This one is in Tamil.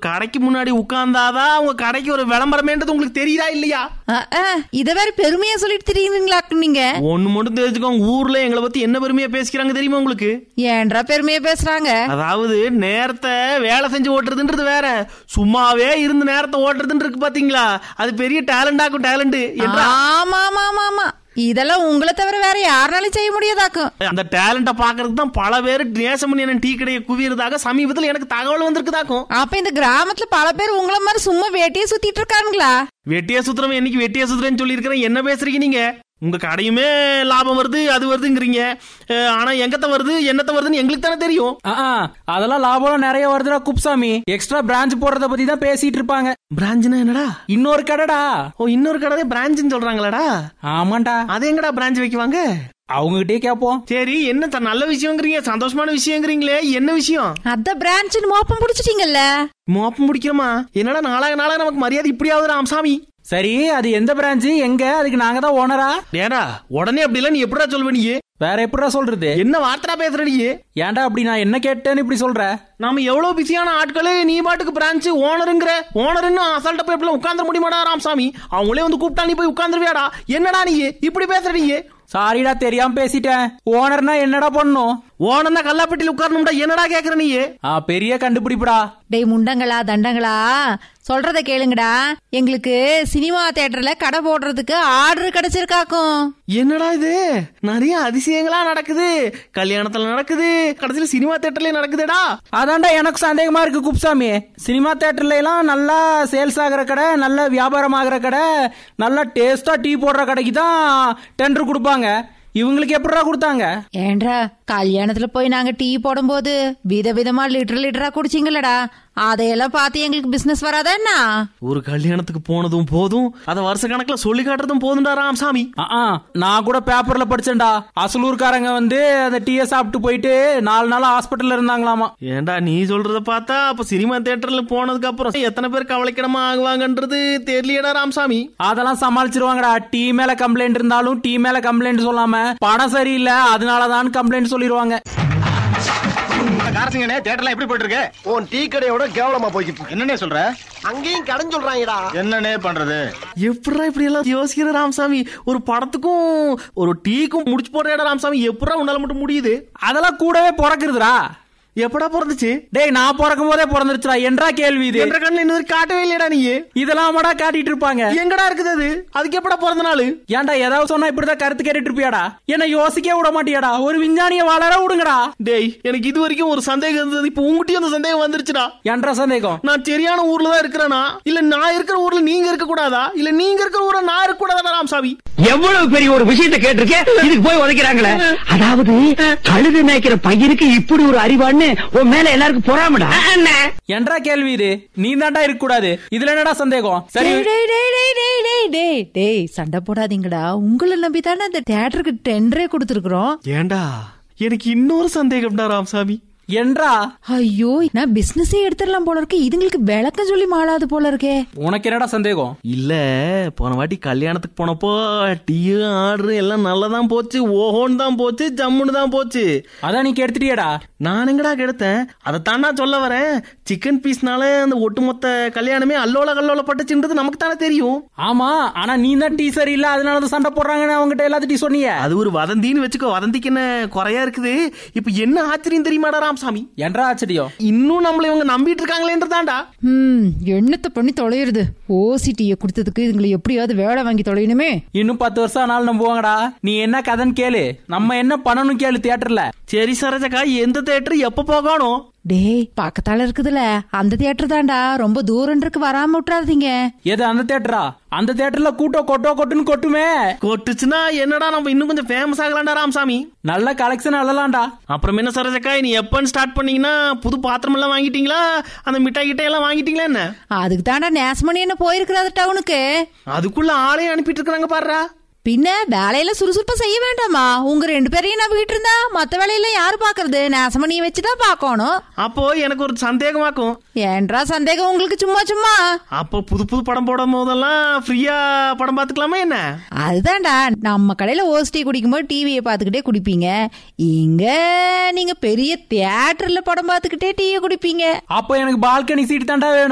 கடைக்கு முன்னாடி உட்கார்ந்தாதான் உங்க கடைக்கு ஒரு விளம்பரமேன்றது உங்களுக்கு தெரியுதா இல்லையா அஹ், அஹ், இத வேற பெருமையா சொல்லிட்டு தெரியுதுங்களாக்கு நீங்க ஒண்ணு மட்டும் தெரிஞ்சுக்கோங்க ஊர்ல எங்களை பத்தி என்ன பெருமையா பேசிக்கிறாங்க தெரியுமா உங்களுக்கு ஏன்றா பெருமையா பேசுறாங்க அதாவது நேரத்தை வேலை செஞ்சு ஓட்டுறதுன்றது வேற சும்மாவே இருந்து நேரத்தை ஓட்டுறதுன்னு இருக்கு பாத்தீங்களா அது பெரிய டேலண்ட் ஆக்கும் டேலண்ட் என்றா ஆமா ஆமா ஆமா ஆமா இதெல்லாம் உங்களை தவிர வேற யாருனாலும் செய்ய முடியாதாக்கும் அந்த டேலண்ட பாக்குறதுக்கு தான் பல பேர் நேசமணி அண்ணன் டீ கடையை குவியறதாக சமீபத்தில் எனக்கு தகவல் வந்திருக்குதாக்கும் அப்ப இந்த கிராமத்துல பல பேர் உங்கள மாதிரி சும்மா வேட்டியே சுத்திட்டு இருக்கானுங்களா வெட்டியா சுத்துறவன் என்னைக்கு வெட்டியா சுத்துறேன்னு சொல்லியிருக்கிறேன் என்ன பேசுறீங்க நீங்க உங்க கடையுமே லாபம் வருது அது வருதுங்கிறீங்க அஹ், ஆனா எங்கத்த வருது என்னத்த வருதுன்னு எங்களுக்கு தானே தெரியும் ஆ, ஆ, அதெல்லாம் லாபம் நிறைய வருதுடா குப்சாமி எக்ஸ்ட்ரா பிரான்ச் போடுறத பத்தி தான் பேசிட்டு இருப்பாங்க பிரான்ச்னா என்னடா இன்னொரு கடைடா ஓ இன்னொரு கடை பிரான்ச்னு சொல்றாங்களாடா ஆமாண்டா அது எங்கடா பிரான்ச் வைக்குவாங்க அவங்ககிட்டயே கேப்போம் சரி என்ன த- நல்ல விஷயங்கிறீங்க சந்தோஷமான விஷயங்கிறீங்களே என்ன விஷயம் அத பிரான்ச் மோப்பம் புடிச்சிட்டீங்கல்ல மோப்பம் முடிக்கிறோமா என்னடா நாளாக நாளாக நமக்கு மரியாதை இப்படியாவது ராமசாமி சரி அது எந்த பிரான்ச் எங்க அதுக்கு நாங்க தான் ஓனரா ஏடா உடனே அப்படி இல்ல நீ எப்படா சொல்வ நீ வேற எப்படிடா சொல்றது என்ன வார்த்தா பேசுற நீ ஏன்டா அப்படி நான் என்ன கேட்டேன்னு இப்படி சொல்ற நாம எவ்வளவு பிஸியான ஆட்களே நீ பாட்டுக்கு பிரான்ச் ஓனருங்கிற ஓனர்னு அசால்ட்ட போய் இப்படி உட்கார்ந்துட முடியுமாடா ராமசாமி அவங்களே வந்து கூப்பிட்டா நீ போய் உட்கார்ந்துருவியாடா என்னடா நீ இப்படி பேசுற நீ சாரிடா தெரியாம பேசிட்டேன் ஓனர்னா என்னடா பண்ணும் ஓனர்னா கல்லாப்பட்டியில் உட்காரணும்டா என்னடா கேக்குற நீ ஆ பெரிய கண்டுபிடிப்புடா டேய் முண்டங்களா தண்டங்களா சொல்றத கேளுங்கடா எங்களுக்கு சினிமா தியேட்டர்ல கடை போடுறதுக்கு ஆர்டர் கிடைச்சிருக்காக்கும் என்னடா இது நிறைய அதிசயங்களா நடக்குது கல்யாணத்துல நடக்குது கடைசியில சினிமா தியேட்டர்லயே நடக்குதுடா அதான்டா எனக்கு சந்தேகமா இருக்கு குப்சாமி சினிமா தேட்டர்ல எல்லாம் நல்லா சேல்ஸ் ஆகுற கடை நல்ல வியாபாரம் ஆகுற கடை நல்லா டேஸ்டா டீ போடுற கடைக்கு தான் டெண்டர் கொடுப்பாங்க இவங்களுக்கு எப்படிடா கொடுத்தாங்க ஏன்றா கல்யாணத்துல போய் நாங்க டீ போடும்போது விதவிதமா லிட்டர் லிட்டரா குடிச்சிங்களடா அதையெல்லாம் பார்த்து எங்களுக்கு பிசினஸ் வராதா என்ன ஒரு கல்யாணத்துக்கு போனதும் போதும் அத வருஷ கணக்குல சொல்லி காட்டுறதும் போதும்டா ராமசாமி ஆ, ஆ, நான் கூட பேப்பர்ல படிச்சேன்டா அசலூர்காரங்க வந்து அந்த டீயை சாப்பிட்டு போயிட்டு நாலு நாள் ஹாஸ்பிட்டல்ல இருந்தாங்களாமா ஏன்டா நீ சொல்றத பார்த்தா அப்ப சினிமா தியேட்டர்ல போனதுக்கு அப்புறம் எத்தனை பேர் கவலைக்கிடமா ஆகுவாங்கன்றது தெரியலையடா ராமசாமி அதெல்லாம் சமாளிச்சிருவாங்கடா டீ மேல கம்ப்ளைண்ட் இருந்தாலும் டீ மேல கம்ப்ளைண்ட் சொல்லாம பணம் சரியில்லை அதனாலதான் கம்ப்ளைண்ட் சொல்லிடுவாங்க காரசிங்கனே தேட்டர்லாம் எப்படி போயிட்டு இருக்கு உன் டீ கடையோட கேவலமா போய்கிட்டு இருக்கு என்னன்னே சொல்ற அங்கேயும் கடன் சொல்றாங்கடா என்னன்னே பண்றது எப்படா இப்படி எல்லாம் யோசிக்கிற ராமசாமி ஒரு படத்துக்கும் ஒரு டீக்கும் முடிச்சு போடுறா ராமசாமி எப்படா உன்னால மட்டும் முடியுது அதெல்லாம் கூடவே பிறக்குறதுடா எப்படா பிறந்துச்சு டேய் நான் பிறக்கும் போதே பிறந்துருச்சுடா என்றா கேள்வி இது என்ற கண்ணில் இன்னொரு காட்டவே இல்லையடா நீ இதெல்லாம் மடா காட்டிட்டு இருப்பாங்க எங்கடா இருக்குது அது அதுக்கு எப்படா பிறந்த நாள் ஏன்டா ஏதாவது சொன்னா இப்படிதான் கருத்து கேட்டுட்டு இருப்பியாடா என்ன யோசிக்க விட மாட்டியாடா ஒரு விஞ்ஞானிய வளர விடுங்கடா டேய் எனக்கு இது வரைக்கும் ஒரு சந்தேகம் இருந்தது இப்போ உங்ககிட்டயும் அந்த சந்தேகம் வந்துருச்சுடா என்ற சந்தேகம் நான் சரியான ஊர்ல தான் இருக்கிறேனா இல்ல நான் இருக்கிற ஊர்ல நீங்க இருக்க கூடாதா இல்ல நீங்க இருக்கிற ஊர்ல நான் இருக்க கூடாதா ராமசாமி எவ்வளவு பெரிய ஒரு விஷயத்தை கேட்டிருக்கேன் இதுக்கு போய் உதைக்கிறாங்களே அதாவது கழுது மேய்க்கிற பையனுக்கு இப்படி ஒரு அறிவான்னு உன் மேல எல்லாருக்கும் பொறாமடா என்றா கேள்வி இது நீ தாண்டா இருக்க கூடாது இதுல என்னடா சந்தேகம் சரி டேய் டேய் டேய் டேய் டேய் டேய் டேய் டேய் சண்டை போடாதீங்கடா உங்களை நம்பி தானே அந்த தியேட்டருக்கு டெண்டரே கொடுத்துருக்குறோம் ஏண்டா எனக்கு இன்னொரு சந்தேகம்டா ராமசாமி என்றா ஐயோ நான் பிசினஸே எடுத்துடலாம் போல இருக்கு இதுங்களுக்கு விளக்கம் சொல்லி மாளாது போல இருக்கே உனக்கு என்னடா சந்தேகம் இல்ல போன வாட்டி கல்யாணத்துக்கு போனப்போ டீயும் ஆர்டர் எல்லாம் நல்லதான் போச்சு ஓஹோன்னு தான் போச்சு ஜம்முன்னு தான் போச்சு அதான் நீ கெடுத்துட்டியடா நான் எங்கடா கெடுத்தேன் அதைத்தான் நான் சொல்ல வரேன் சிக்கன் பீஸ்னால அந்த ஒட்டுமொத்த கல்யாணமே அல்லோல கல்லோல பட்டுச்சுன்றது நமக்கு தானே தெரியும் ஆமா ஆனா நீ தான் டீசர் இல்ல அதனாலதான் சண்டை போடுறாங்கன்னு அவங்ககிட்ட எல்லாத்தையும் சொன்னீங்க அது ஒரு வதந்தின்னு வச்சுக்கோ வதந்திக்கு என்ன குறையா இருக்குது இப்ப என்ன ஆச்சரியம் தெரியுமாடா ராமசாமி என்றா ஆச்சரியம் இன்னும் நம்மள இவங்க நம்பிட்டு இருக்காங்களேன்றதாண்டா ம் எண்ணத்தை பண்ணி தொலையுறது ஓசிட்டியை கொடுத்ததுக்கு இதுங்களை எப்படியாவது வேலை வாங்கி தொலையணுமே இன்னும் பத்து வருஷம் ஆனாலும் நம்புவாங்கடா நீ என்ன கதைன்னு கேளு நம்ம என்ன பண்ணணும் கேளு தியேட்டர்ல சரி சரோஜக்கா எந்த தேட்டர் எப்ப போகணும் டேய் பக்கத்தால இருக்குதுல அந்த தியேட்டர் தான்டா ரொம்ப தூரம் இருக்கு வராம விட்டுறாதீங்க எது அந்த தியேட்டரா அந்த தியேட்டர்ல கூட்டம் கொட்டோ கொட்டுன்னு கொட்டுமே கொட்டுச்சுன்னா என்னடா நம்ம இன்னும் கொஞ்சம் ஃபேமஸ் ஆகலாம்டா ராமசாமி நல்ல கலெக்ஷன் அழலாம்டா அப்புறம் என்ன சரோஜக்கா நீ எப்பன்னு ஸ்டார்ட் பண்ணீங்கன்னா புது பாத்திரம் எல்லாம் வாங்கிட்டீங்களா அந்த மிட்டாய் கிட்டாய் எல்லாம் வாங்கிட்டீங்களா என்ன அதுக்கு தாண்டா நேசமணி என்ன போயிருக்கிறாரு டவுனுக்கு அதுக்குள்ள ஆளையும் அனுப்பிட்டு இருக்காங்க பாருடா பின்ன வேலையில சுறுசுறுப்பா செய்ய வேண்டாமா உங்க ரெண்டு பேரையும் நான் வீட்டு இருந்தா மத்த வேலையெல்லாம் யாரு பாக்குறது நேசமணியை வச்சுதான் பாக்கணும் அப்போ எனக்கு ஒரு சந்தேகமாக்கும் ஏன்றா சந்தேகம் உங்களுக்கு சும்மா சும்மா அப்போ புது புது படம் போடும் போதெல்லாம் ஃப்ரீயா படம் பார்த்துக்கலாமா என்ன அதுதான்டா நம்ம கடையில ஓஸ்டி குடிக்கும்போது டிவியை பார்த்துக்கிட்டே குடிப்பீங்க இங்க நீங்க பெரிய தியேட்டர்ல படம் பார்த்துக்கிட்டே டீயை குடிப்பீங்க அப்போ எனக்கு பால்கனி சீட் தாண்டா வேணும்